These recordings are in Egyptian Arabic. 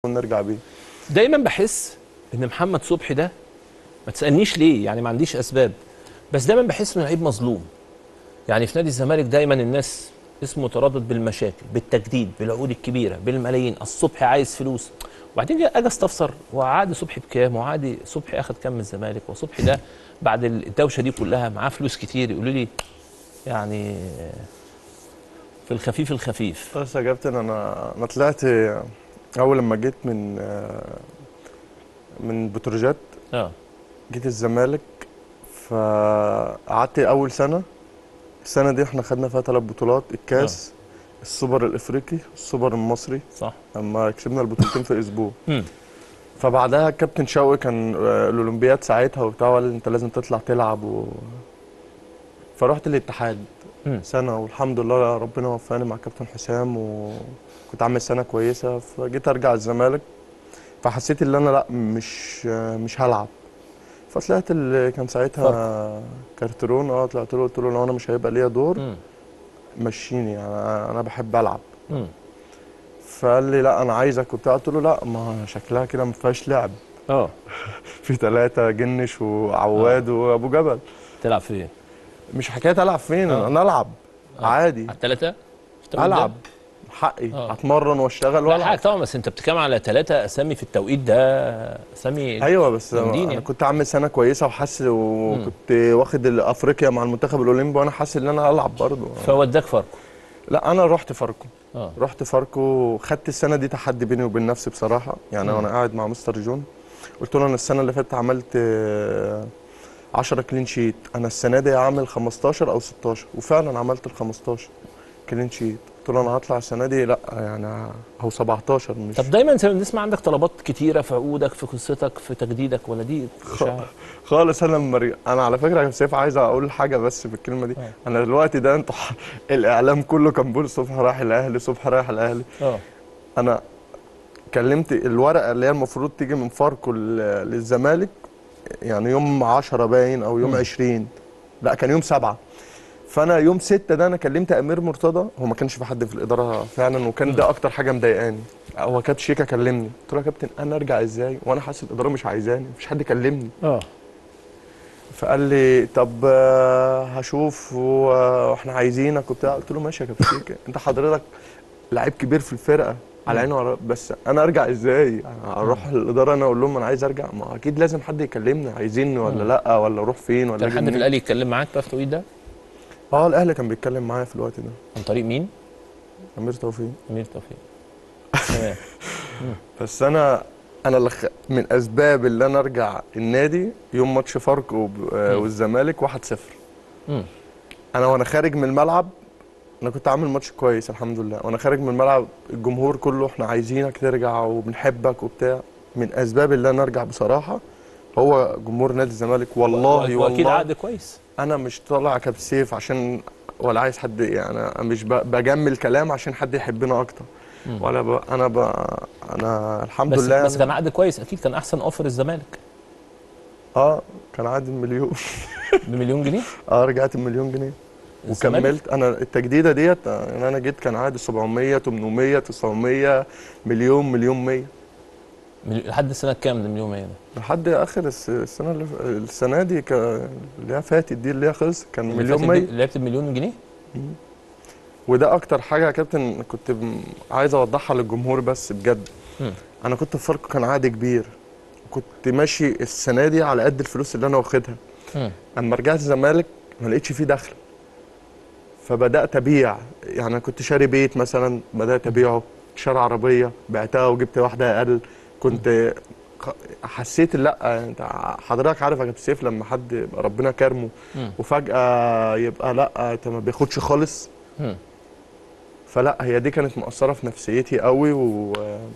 ونرجع بيه دايما بحس ان محمد صبحي ده ما تسالنيش ليه يعني ما عنديش اسباب بس دايما بحس انه لعيب مظلوم يعني في نادي الزمالك دايما الناس اسمه متردد بالمشاكل بالتجديد بالعقود الكبيره بالملايين الصبحي عايز فلوس وبعدين جاي اجي استفسر هو عقد صبحي بكام وعقد صبحي اخد كام من الزمالك وصبحي ده بعد الدوشه دي كلها معاه فلوس كتير يقولوا لي يعني في الخفيف الخفيف بس يا كابتن انا انا طلعت اول لما جيت من من بتروجيت اه جيت الزمالك فقعدت اول سنه السنه دي احنا خدنا فيها ثلاث بطولات الكاس السوبر الافريقي السوبر المصري صح اما كسبنا البطولتين في اسبوع مم. فبعدها الكابتن شوقي كان آه، الاولمبياد ساعتها وبتاع وقال لي انت لازم تطلع تلعب و... فرحت الاتحاد مم. سنه والحمد لله ربنا وفقني مع كابتن حسام وكنت عامل سنه كويسه فجيت ارجع الزمالك فحسيت ان انا لا مش آه، مش هلعب فطلعت اللي كان ساعتها كارترون اه طلعت له قلت له لو انا مش هيبقى ليا دور مم. مشيني يعني انا أنا بحب العب مم. فقال لي لا انا عايزك وبتاع قلت له لا ما شكلها كده ما فيهاش لعب اه في ثلاثة جنش وعواد وابو جبل تلعب فين؟ مش حكايه العب فين آه. انا العب آه. عادي على الثلاثه؟ العب حقي آه. اتمرن واشتغل لا والعب حاجه طبعا بس انت بتتكلم على ثلاثه اسامي في التوقيت ده اسامي ايوه بس جامدين انا يعني. كنت عامل سنه كويسه وحاسس وكنت واخد افريقيا مع المنتخب الاولمبي وانا حاسس ان انا العب برضه فوداك فرق لا انا رحت فاركو اه رحت فاركو خدت السنه دي تحدي بيني وبين نفسي بصراحه يعني مم. وانا قاعد مع مستر جون قلت له انا السنه اللي فاتت عملت آه، 10 كلين شيت انا السنه دي عامل 15 او 16 وفعلا عملت ال 15 كلين شيت قلت له انا هطلع السنه دي لا يعني هو 17 مش طب دايما زي ما بنسمع عندك طلبات كتيره في عقودك في قصتك في تجديدك ولا دي مش عارف. خالص انا لما رج- انا على فكره يا سيف عايز اقول حاجه بس في الكلمه دي آه. انا دلوقتي ده انتوا ح- الاعلام كله كان بيقول صبحي رايح الاهلي صبحي رايح الاهلي اه انا كلمت الورقه اللي هي المفروض تيجي من فاركو لل- للزمالك يعني يوم 10 باين او يوم مم. 20 لا كان يوم 7 فانا يوم 6 ده انا كلمت امير مرتضى هو ما كانش في حد في الاداره فعلا وكان ده اكتر حاجه مضايقاني هو كانت شيكا كلمني قلت له يا كابتن انا ارجع ازاي وانا حاسس الاداره مش عايزاني مفيش حد كلمني اه فقال لي طب آه، هشوف و- واحنا عايزينك وبتاع قلت له ماشي يا كابتن شيكا انت حضرتك لعيب كبير في الفرقه على عيني وعلى بس انا ارجع ازاي يعني اروح الاداره انا اقول لهم انا عايز ارجع ما اكيد لازم حد يكلمني عايزيني ولا مم. لا ولا اروح فين ولا كان أجي حد في منين. الاهلي يتكلم معاك بقى في التوقيت ده اه الاهلي كان بيتكلم معايا في الوقت ده عن طريق مين؟ امير توفيق امير توفيق تمام بس انا انا اللي خ- من اسباب اللي انا ارجع النادي يوم ماتش فاركو وب- آه، مم. والزمالك 1-0 مم. انا وانا خارج من الملعب انا كنت عامل ماتش كويس الحمد لله وانا خارج من الملعب الجمهور كله احنا عايزينك ترجع وبنحبك وبتاع من اسباب اللي انا ارجع بصراحه هو جمهور نادي الزمالك والله واكيد والله عقد كويس انا مش طالع كابتن سيف عشان ولا عايز حد يعني أنا مش ب- بجمل كلام عشان حد يحبنا اكتر مم. ولا ب... انا ب... انا الحمد بس لله بس كان عقد كويس اكيد كان احسن اوفر الزمالك اه كان عادي مليون بمليون جنيه اه رجعت بمليون جنيه الزمالك؟ وكملت انا التجديده ديت يعني انا جيت كان عادي 700 800 900 مليون مليون 100 مليون- لحد السنه كام ده مليون 100 ده؟ لحد اخر الس- السنه اللي ف- السنه دي ك- اللي هي فاتت دي اللي هي خلص كان اللي مليون فاتت 100 دي لعبت بمليون جنيه؟ وده اكتر حاجه يا كابتن كنت ب- عايز اوضحها للجمهور بس بجد مم. انا كنت في فاركو كان عادي كبير كنت ماشي السنه دي على قد الفلوس اللي انا واخدها مم. اما رجعت الزمالك ما لقيتش فيه دخل فبدات ابيع يعني أنا كنت شاري بيت مثلا بدات ابيعه شاري عربيه بعتها وجبت واحده اقل كنت خ- حسيت لا انت حضرتك عارف يا كابتن سيف لما حد يبقى ربنا كرمه مم. وفجاه يبقى لا انت ما بياخدش خالص مم. فلا هي دي كانت مؤثره في نفسيتي قوي و...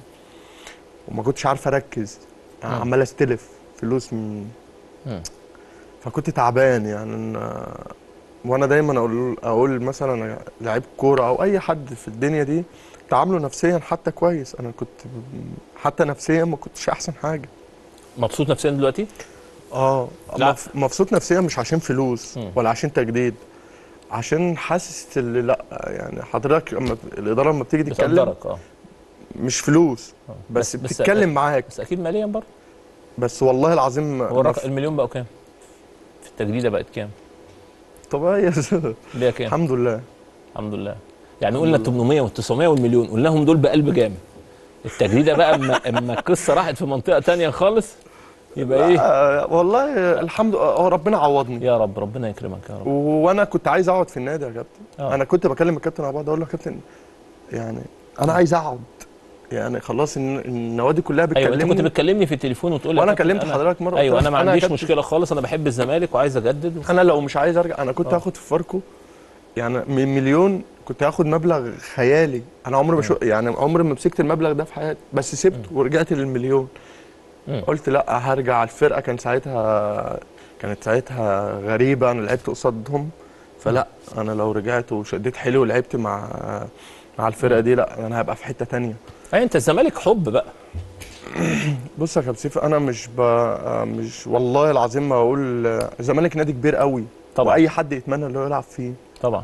وما كنتش عارف اركز يعني مم. عمال استلف فلوس من مم. فكنت تعبان يعني أنا- وانا دايما اقول اقول مثلا لعيب كوره او اي حد في الدنيا دي تعامله نفسيا حتى كويس انا كنت حتى نفسيا ما كنتش احسن حاجه مبسوط نفسيا دلوقتي؟ اه لا. مف- مبسوط نفسيا مش عشان فلوس مم. ولا عشان تجديد عشان حاسس اللي لا يعني حضرتك لما الاداره لما بتيجي تتكلم بتقدرك اه مش فلوس آه. بس, بس- بس- بتتكلم معاك بس اكيد ماليا برضه بس والله العظيم هو ما الرقم في- المليون بقوا كام؟ في التجديده بقت كام؟ طبيعي بيها كام؟ الحمد لله الحمد لله يعني قلنا ال 800 وال 900 والمليون قلناهم دول بقلب جامد التجديده بقى اما اما القصه راحت في منطقه تانية خالص يبقى ايه؟ آه والله الحمد لله هو ربنا عوضني يا رب ربنا يكرمك يا رب وانا كنت عايز اقعد في النادي يا كابتن آه. انا كنت بكلم الكابتن على بعض اقول له يا كابتن يعني انا عايز اقعد يعني خلاص الن- النوادي كلها ايوه انت كنت بتكلمني بتكلمني في التليفون وتقول لي وانا يا كابتن كلمت حضرتك مره قلت ايوه لك انا ما يا عنديش كابتن، مشكله خالص انا بحب الزمالك وعايز اجدد انا لو مش عايز ارجع انا كنت آه. هاخد في فاركو يعني من مليون كنت هاخد مبلغ خيالي انا عمري ما شو يعني عمري ما مسكت المبلغ ده في حياتي بس سبته ورجعت للمليون مم. قلت لا هرجع الفرقه كان ساعتها كانت ساعتها غريبه انا لعبت قصادهم فلا انا لو رجعت وشديت حيلي ولعبت مع مع الفرقه دي لا انا هبقى في حته تانية اي انت الزمالك حب بقى بص يا كابتن سيف انا مش ب... مش والله العظيم ما اقول الزمالك نادي كبير قوي طبعا واي حد يتمنى انه يلعب فيه طبعا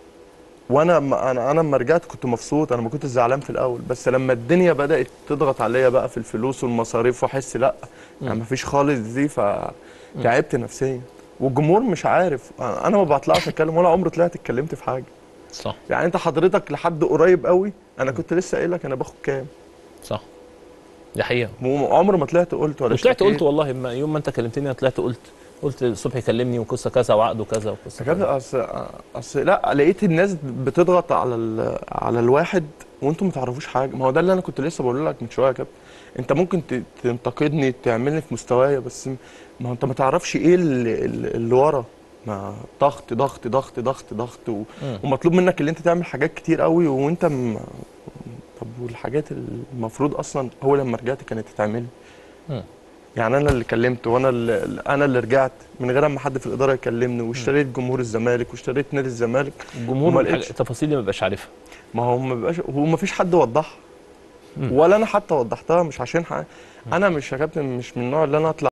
وانا ما انا انا لما رجعت كنت مبسوط انا ما كنتش زعلان في الاول بس لما الدنيا بدات تضغط عليا بقى في الفلوس والمصاريف واحس لا يعني مم. ما فيش خالص دي فتعبت نفسيا والجمهور مش عارف انا ما بطلعش اتكلم ولا عمري طلعت اتكلمت في حاجه صح يعني انت حضرتك لحد قريب قوي انا كنت لسه قايل لك انا باخد كام صح دي حقيقه وعمري ما طلعت قلت ولا وطلعت اشتكيت. قلت والله ما يوم ما انت كلمتني انا طلعت قلت قلت صبحي كلمني وقصه كذا وعقده كذا وقصه يا كابتن كذا اصل اصل لا لقيت الناس بتضغط على ال... على الواحد وانتم ما تعرفوش حاجه ما هو ده اللي انا كنت لسه بقول لك من شويه يا كابتن انت ممكن ت- تنتقدني تعملني في مستوايا بس ما هو انت ما تعرفش ايه اللي, اللي ورا ما ضغط ضغط ضغط ضغط ضغط و... مم. ومطلوب منك اللي انت تعمل حاجات كتير قوي وانت م... طب والحاجات اللي المفروض اصلا هو لما رجعت كانت تتعمل مم. يعني انا اللي كلمت وانا اللي انا اللي رجعت من غير ما حد في الاداره يكلمني واشتريت جمهور الزمالك واشتريت نادي الزمالك الجمهور وما الحاجة- لقيتش. التفاصيل دي ما بقاش عارفها ما هو ما بيبقاش هو ما فيش حد وضحها مم. ولا انا حتى وضحتها مش عشان حق. انا مش يا كابتن مش من النوع اللي انا اطلع